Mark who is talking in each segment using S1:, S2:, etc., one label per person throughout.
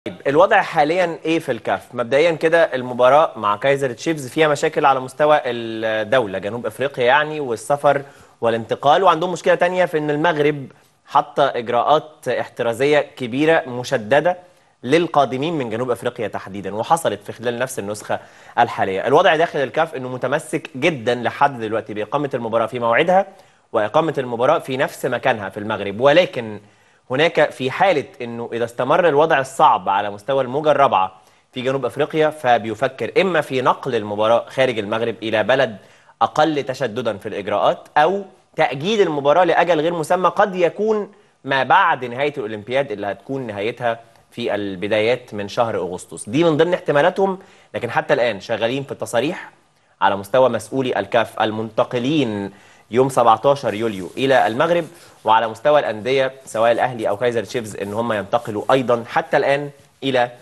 S1: الوضع حاليا ايه في الكاف مبدئيا كده المباراه مع كايزر تشيفز فيها مشاكل على مستوى الدوله جنوب افريقيا يعني والسفر والانتقال وعندهم مشكله تانية في ان المغرب حاطه اجراءات احترازيه كبيره مشدده للقادمين من جنوب افريقيا تحديدا وحصلت في خلال نفس النسخه الحاليه الوضع داخل الكاف انه متمسك جدا لحد دلوقتي باقامه المباراه في موعدها واقامه المباراه في نفس مكانها في المغرب ولكن هناك في حالة أنه إذا استمر الوضع الصعب على مستوى الموجة الرابعة في جنوب أفريقيا فبيفكر إما في نقل المباراة خارج المغرب إلى بلد أقل تشددا في الإجراءات أو تأجيل المباراة لأجل غير مسمى قد يكون ما بعد نهاية الأولمبياد اللي هتكون نهايتها في البدايات من شهر أغسطس دي من ضمن احتمالاتهم لكن حتى الآن شغالين في التصاريح على مستوى مسؤولي الكاف المنتقلين يوم 17 يوليو الى المغرب وعلى مستوى الانديه سواء الاهلي او كايزر تشيفز ان هم ينتقلوا ايضا حتى الان الى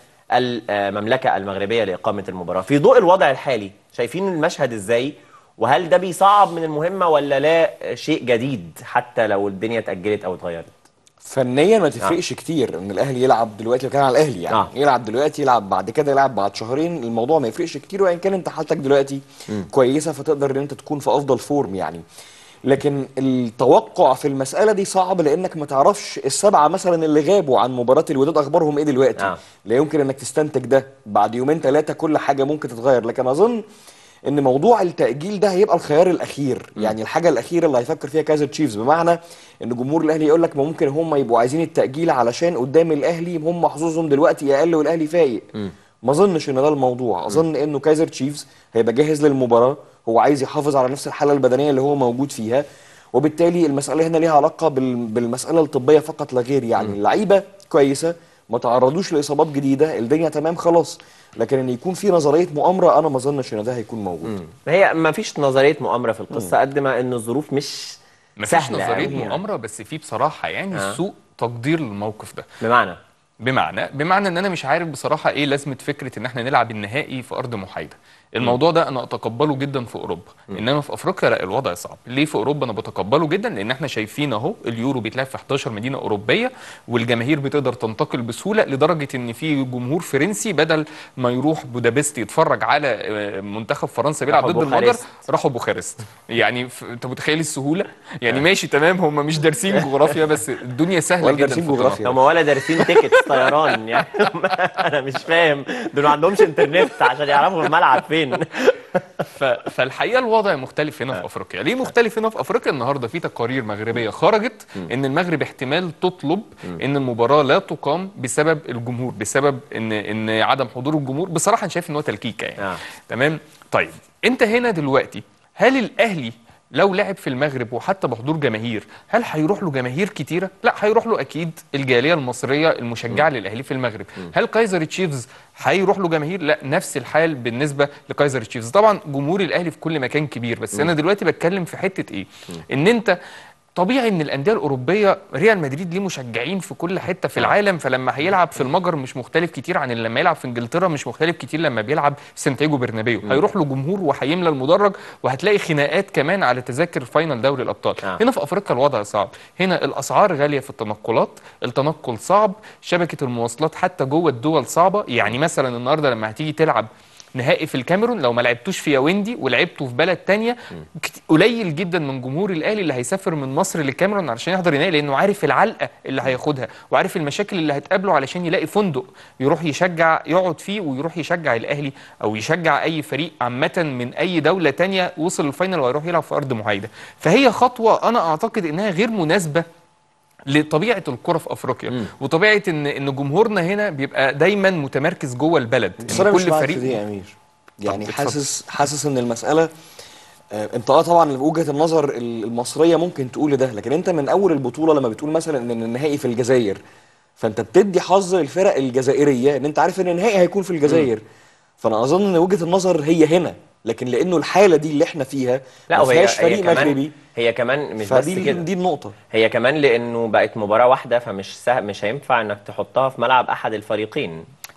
S1: المملكه المغربيه لاقامه المباراه في ضوء الوضع الحالي شايفين المشهد ازاي وهل ده بيصعب من المهمه ولا لا شيء جديد حتى لو الدنيا اتاجلت او اتغيرت
S2: فنيا ما تفرقش آه. كتير ان الاهلي يلعب دلوقتي لو كان على الاهلي يعني آه. يلعب دلوقتي يلعب بعد كده يلعب بعد شهرين الموضوع ما يفرقش كتير وان كان انت حالتك دلوقتي م. كويسه فتقدر ان انت تكون في افضل فورم يعني لكن التوقع في المساله دي صعب لانك ما تعرفش السبعه مثلا اللي غابوا عن مباراه الوداد اخبارهم ايه دلوقتي آه. لا يمكن انك تستنتج ده بعد يومين ثلاثه كل حاجه ممكن تتغير لكن اظن ان موضوع التاجيل ده هيبقى الخيار الاخير م. يعني الحاجه الاخيره اللي هيفكر فيها كايزر تشيفز بمعنى ان جمهور الاهلي يقول لك ما ممكن هم يبقوا عايزين التاجيل علشان قدام الاهلي هم حظوظهم دلوقتي اقل والاهلي فايق ما اظنش ان ده الموضوع اظن انه كايزر تشيفز هيبقى جاهز للمباراه هو عايز يحافظ على نفس الحاله البدنيه اللي هو موجود فيها وبالتالي المساله هنا ليها علاقه بالمساله الطبيه فقط لا غير يعني اللعيبه كويسه ما تعرضوش لاصابات جديده الدنيا تمام خلاص لكن ان يكون في نظريه مؤامره انا ما اظنش ان ده هيكون موجود
S1: هي ما فيش نظريه مؤامره في القصه قد ما ان الظروف مش
S3: مفيش
S1: سهله
S3: نظريه
S1: أوي يعني.
S3: مؤامره بس في بصراحه يعني
S1: آه.
S3: سوء تقدير للموقف ده
S1: بمعنى
S3: بمعنى بمعنى ان انا مش عارف بصراحه ايه لازمه فكره ان احنا نلعب النهائي في ارض محايده الموضوع ده انا اتقبله جدا في اوروبا انما في افريقيا لا الوضع صعب ليه في اوروبا انا بتقبله جدا لان احنا شايفين اهو اليورو بيتلعب في 11 مدينه اوروبيه والجماهير بتقدر تنتقل بسهوله لدرجه ان في جمهور فرنسي بدل ما يروح بودابست يتفرج على آه، منتخب فرنسا بيلعب
S1: راحوا
S3: ضد المجر
S1: بوخارست.
S3: راحوا بوخارست يعني ف... انت متخيل السهوله يعني ماشي تمام هم مش دارسين جغرافيا بس الدنيا سهله
S2: ولا
S3: جدا
S2: دارسين
S3: في
S2: جغرافيا.
S1: هم ولا دارسين تيكت طيران يعني انا مش فاهم دول ما عندهمش انترنت عشان يعرفوا الملعب فين
S3: ف... فالحقيقه الوضع مختلف هنا في افريقيا ليه مختلف هنا في افريقيا النهارده في تقارير مغربيه خرجت ان المغرب احتمال تطلب ان المباراه لا تقام بسبب الجمهور بسبب ان ان عدم حضور الجمهور بصراحه انا شايف ان هو تلكيكه يعني
S1: آه.
S3: تمام طيب انت هنا دلوقتي هل الاهلي لو لعب في المغرب وحتى بحضور جماهير هل هيروح له جماهير كتيره لا هيروح له اكيد الجاليه المصريه المشجعه للاهلي في المغرب هل كايزر تشيفز هيروح له جماهير لا نفس الحال بالنسبه لكايزر تشيفز طبعا جمهور الاهلي في كل مكان كبير بس انا دلوقتي بتكلم في حته ايه ان انت طبيعي ان الانديه الاوروبيه ريال مدريد ليه مشجعين في كل حته في العالم فلما هيلعب في المجر مش مختلف كتير عن اللي لما يلعب في انجلترا مش مختلف كتير لما بيلعب في سانتياغو برنابيو هيروح له جمهور وهيملى المدرج وهتلاقي خناقات كمان على تذاكر فاينل دوري الابطال
S1: آه.
S3: هنا في افريقيا الوضع صعب هنا الاسعار غاليه في التنقلات التنقل صعب شبكه المواصلات حتى جوه الدول صعبه يعني مثلا النهارده لما هتيجي تلعب نهائي في الكاميرون لو ما لعبتوش في ياوندي ولعبته في بلد تانية كت- قليل جدا من جمهور الاهلي اللي هيسافر من مصر للكاميرون علشان يحضر النهائي لانه عارف العلقه اللي هياخدها وعارف المشاكل اللي هتقابله علشان يلاقي فندق يروح يشجع يقعد فيه ويروح يشجع الاهلي او يشجع اي فريق عامه من اي دوله تانية وصل الفاينل وهيروح يلعب في ارض محايده فهي خطوه انا اعتقد انها غير مناسبه لطبيعه الكره في افريقيا وطبيعه ان ان جمهورنا هنا بيبقى دايما متمركز جوه البلد
S2: بس انا
S3: ان
S2: مش
S3: كل
S2: معاك في
S3: فريق
S2: دي يا امير يعني
S3: اتفضل.
S2: حاسس حاسس ان المساله آه، انت اه طبعا بوجهه النظر المصريه ممكن تقول ده لكن انت من اول البطوله لما بتقول مثلا ان النهائي في الجزائر فانت بتدي حظ للفرق الجزائريه ان انت عارف ان النهائي هيكون في الجزائر فانا اظن ان وجهه النظر هي هنا لكن لانه الحاله دي اللي احنا فيها
S1: لا
S2: ما
S1: وهي
S2: فيهاش
S1: هي
S2: فريق
S1: كمان
S2: مغربي
S1: هي كمان مش بس
S2: فدي
S1: كده
S2: دي النقطه
S1: هي كمان لانه بقت مباراه واحده فمش سه... مش هينفع انك تحطها في ملعب احد الفريقين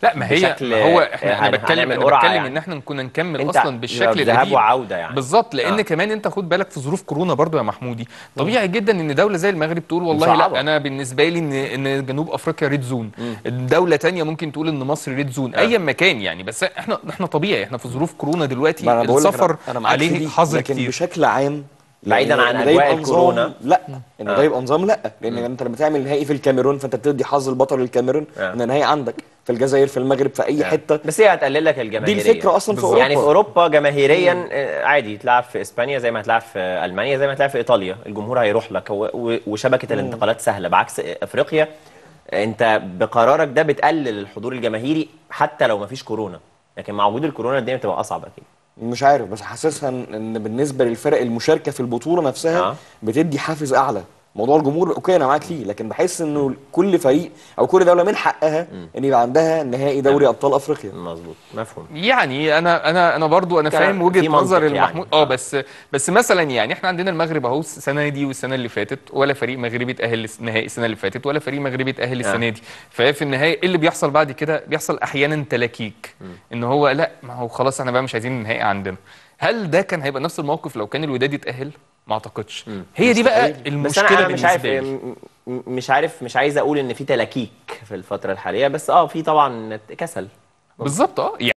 S3: لا ما هي
S1: بشكل-
S3: ما هو احنا انا
S1: هن-
S3: بتكلم
S1: هنعمل
S3: انا
S1: قرعة
S3: بتكلم
S1: يعني.
S3: ان احنا كنا نكمل
S1: انت
S3: اصلا بالشكل
S1: ذهاب
S3: القديم
S1: وعوده يعني
S3: بالظبط لان
S1: آه.
S3: آه. كمان انت خد بالك في ظروف كورونا برضو يا محمودي طبيعي جدا ان دوله زي المغرب تقول والله
S1: صعبة.
S3: لا انا بالنسبه لي ان ان جنوب افريقيا ريد زون دوله تانية ممكن تقول ان مصر ريد زون ايا ما كان يعني بس احنا احنا طبيعي احنا في ظروف كورونا دلوقتي
S2: ما انا بقول لك
S3: السفر
S2: أنا- انا معاك في
S3: عليه
S2: دي،
S3: حظر
S2: لكن
S3: كتير
S2: بشكل عام
S1: بعيداً
S2: يعني
S1: عن
S2: إن ده
S1: أجواء
S2: يبقى نظام-
S1: الكورونا.
S2: لا ان
S1: آه.
S2: ده يبقى نظام لا لان انت لما تعمل نهائي في الكاميرون فانت بتدي حظ البطل الكاميرون
S1: آه.
S2: ان النهائي عندك في الجزائر في المغرب في اي حته
S1: بس هي هتقلل لك
S2: دي
S1: الجماهيريه
S2: الفكره اصلا في
S3: بالظبط.
S2: اوروبا
S1: يعني في اوروبا جماهيريا آه، عادي تلعب في اسبانيا زي ما هتلعب في المانيا زي ما هتلعب في ايطاليا الجمهور هيروح لك و- و- وشبكه الانتقالات سهله بعكس افريقيا انت بقرارك ده بتقلل الحضور الجماهيري حتى لو ما فيش كورونا لكن مع وجود الكورونا الدنيا بتبقى اصعب اكيد
S2: مش عارف بس حاسسها ان إن بالنسبه للفرق المشاركه في البطوله نفسها
S1: آه.
S2: بتدي حافز اعلى موضوع الجمهور اوكي انا معاك فيه لكن بحس انه كل فريق او كل دوله من حقها ان يبقى عندها نهائي دوري ابطال افريقيا
S1: مظبوط مفهوم
S3: يعني انا انا انا برضو انا
S1: كان
S3: فاهم
S1: في
S3: وجهه
S1: منطق
S3: نظر
S1: يعني.
S3: المحمود اه بس بس مثلا يعني احنا عندنا المغرب اهو السنه دي والسنه اللي فاتت ولا فريق مغربي اتاهل النهائي السنه اللي فاتت ولا فريق مغربي اتاهل السنه دي فهي في النهايه ايه اللي بيحصل بعد كده بيحصل احيانا تلاكيك ان هو لا ما هو خلاص احنا بقى مش عايزين النهائي عندنا هل ده كان هيبقى نفس الموقف لو كان الوداد اتاهل ما اعتقدش هي دي بقى
S1: بس
S3: المشكله
S1: انا أنا مش عارف
S3: بالنسبه لي
S1: م- م- مش عارف مش عايز اقول ان في تلاكيك في الفتره الحاليه بس اه في طبعا كسل
S3: بالظبط اه يعني